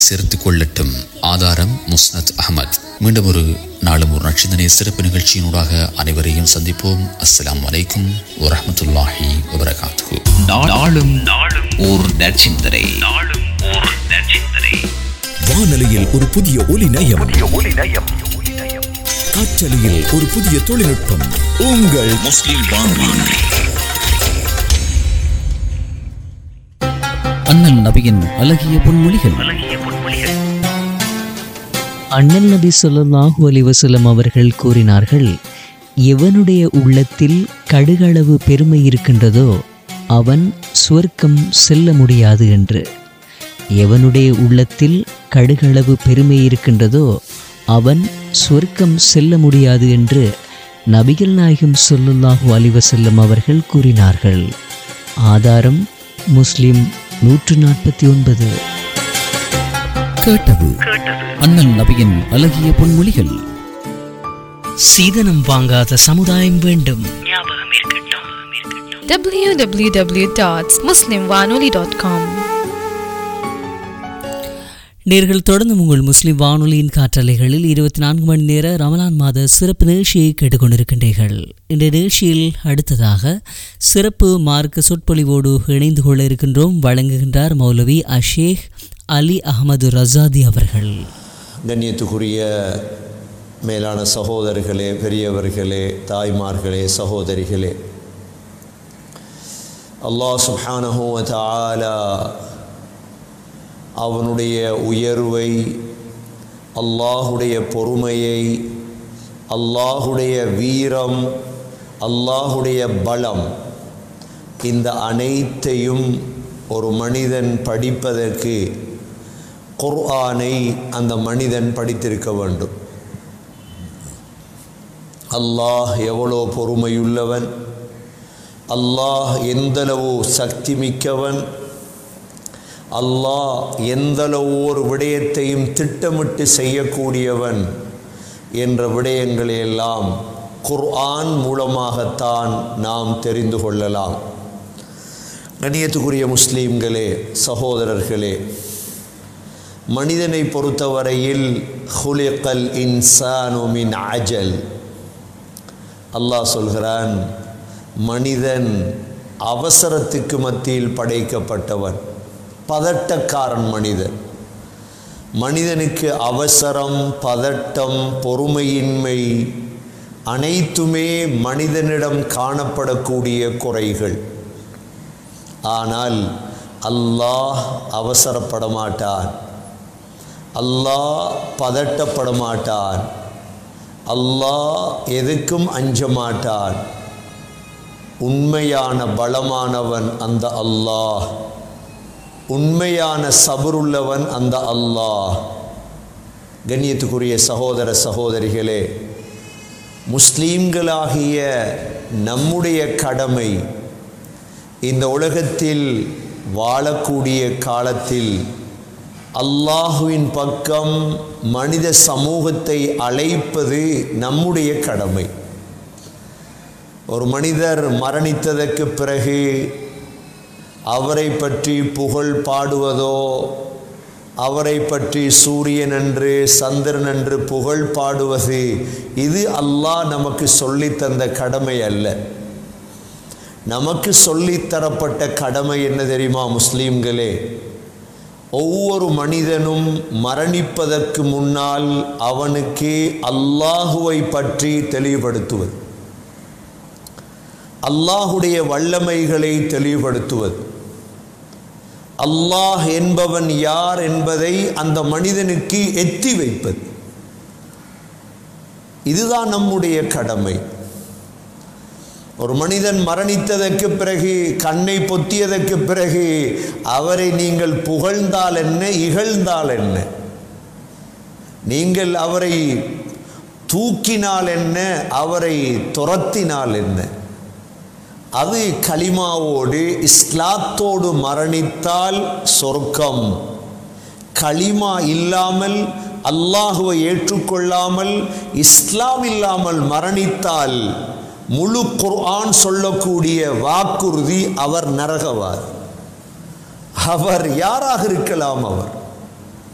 சேர்த்துக் கொள்ளட்டும் ஆதாரம் முஸ்னத் அகமத் மீண்டும் ஒரு நாளும் ஒரு நட்சத்திர சிறப்பு நிகழ்ச்சியினூடாக அனைவரையும் சந்திப்போம் அஸ்ஸலாமு அலைக்கும் வரஹ்மத்துல்லாஹி வபரகாத்துஹு நா- நாளும் நாளும் ஓர் நற்சிந்தனை நாளும் ஓர் நற்சிந்தனை வானொலியில் ஒரு புதிய ஒலி நயம் காற்றலையில் ஒரு புதிய தொழில்நுட்பம் உங்கள் முஸ்லிம் வானொலி அண்ணல் நபியின் அழகிய பொன்மொழிகள் அண்ணல் நபி ஸல்லல்லாஹு அலைஹி வஸல்லம் அவர்கள் கூறினார்கள் எவனுடைய உள்ளத்தில் கடுகளவு பெருமை இருக்கின்றதோ அவன் சுவர்க்கம் செல்ல முடியாது என்று எவனுடைய உள்ளத்தில் கடுகளவு பெருமை இருக்கின்றதோ அவன் சுவர்க்கம் செல்ல முடியாது என்று நபிகள் நாயகம் ஸல்லல்லாஹு அலைஹி வஸல்லம் அவர்கள் கூறினார்கள் ஆதாரம் முஸ்லிம் நூற்று நாற்பத்தி ஒன்பது கேட்டது அண்ணல் நபியின் அழகிய பொன்மொழிகள் சீதனம் வாங்காத சமுதாயம் வேண்டும் www.muslimwanoli.com நேர்கள் தொடர்ந்து உங்கள் முஸ்லிம் வானொலியின் காற்றலைகளில் இருபத்தி நான்கு மணி நேர ரமலான் மாத சிறப்பு நிகழ்ச்சியை கேட்டுக்கொண்டிருக்கின்றீர்கள் இந்த நிகழ்ச்சியில் அடுத்ததாக சிறப்பு மார்க்க சொற்பொழிவோடு இணைந்து கொள்ள இருக்கின்றோம் வழங்குகின்றார் மௌலவி அஷேக் அலி அகமது ரசாதி அவர்கள் கண்ணியத்துக்குரிய மேலான சகோதரர்களே பெரியவர்களே தாய்மார்களே சகோதரிகளே அல்லாஹ் சுப்ஹானஹு வ தஆலா அவனுடைய உயர்வை அல்லாஹுடைய பொறுமையை அல்லாஹுடைய வீரம் அல்லாஹுடைய பலம் இந்த அனைத்தையும் ஒரு மனிதன் படிப்பதற்கு குர்ஆனை அந்த மனிதன் படித்திருக்க வேண்டும் அல்லாஹ் எவ்வளோ பொறுமையுள்ளவன் அல்லாஹ் எந்தளவு சக்தி மிக்கவன் அல்லாஹ் எந்தளவு ஒரு விடயத்தையும் திட்டமிட்டு செய்யக்கூடியவன் என்ற விடயங்களை எல்லாம் குர்ஆன் மூலமாகத்தான் நாம் தெரிந்து கொள்ளலாம் கண்ணியத்துக்குரிய முஸ்லீம்களே சகோதரர்களே மனிதனை பொறுத்தவரையில் ஹுலிகல் இன்சானு மின் அஜல் அல்லாஹ் சொல்கிறான் மனிதன் அவசரத்துக்கு மத்தியில் படைக்கப்பட்டவன் பதட்டக்காரன் மனிதன் மனிதனுக்கு அவசரம் பதட்டம் பொறுமையின்மை அனைத்துமே மனிதனிடம் காணப்படக்கூடிய குறைகள் ஆனால் அல்லாஹ் அவசரப்பட மாட்டான் அல்லாஹ் பதட்டப்பட மாட்டான் அல்லாஹ் எதுக்கும் அஞ்ச மாட்டான் உண்மையான பலமானவன் அந்த அல்லாஹ் உண்மையான சபருள்ளவன் அந்த அல்லாஹ் கண்ணியத்துக்குரிய சகோதர சகோதரிகளே முஸ்லீம்களாகிய நம்முடைய கடமை இந்த உலகத்தில் வாழக்கூடிய காலத்தில் அல்லாஹுவின் பக்கம் மனித சமூகத்தை அழைப்பது நம்முடைய கடமை ஒரு மனிதர் மரணித்ததற்கு பிறகு அவரை பற்றி புகழ் பாடுவதோ அவரை பற்றி சூரியன் என்று சந்திரன் என்று புகழ் பாடுவது இது அல்லாஹ் நமக்கு சொல்லித் தந்த கடமை அல்ல நமக்கு சொல்லித்தரப்பட்ட கடமை என்ன தெரியுமா முஸ்லீம்களே ஒவ்வொரு மனிதனும் மரணிப்பதற்கு முன்னால் அவனுக்கு அல்லாஹுவை பற்றி தெளிவுபடுத்துவது அல்லாஹுடைய வல்லமைகளை தெளிவுபடுத்துவது அல்லாஹ் என்பவன் யார் என்பதை அந்த மனிதனுக்கு எத்தி வைப்பது இதுதான் நம்முடைய கடமை ஒரு மனிதன் மரணித்ததற்கு பிறகு கண்ணை பொத்தியதற்கு பிறகு அவரை நீங்கள் புகழ்ந்தால் என்ன இகழ்ந்தால் என்ன நீங்கள் அவரை தூக்கினால் என்ன அவரை துரத்தினால் என்ன அது கலிமாவோடு இஸ்லாத்தோடு மரணித்தால் சொர்க்கம் களிமா இல்லாமல் அல்லாஹுவை ஏற்றுக்கொள்ளாமல் இஸ்லாம் இல்லாமல் மரணித்தால் முழு குர்ஆன் சொல்லக்கூடிய வாக்குறுதி அவர் நரகவார் அவர் யாராக இருக்கலாம் அவர்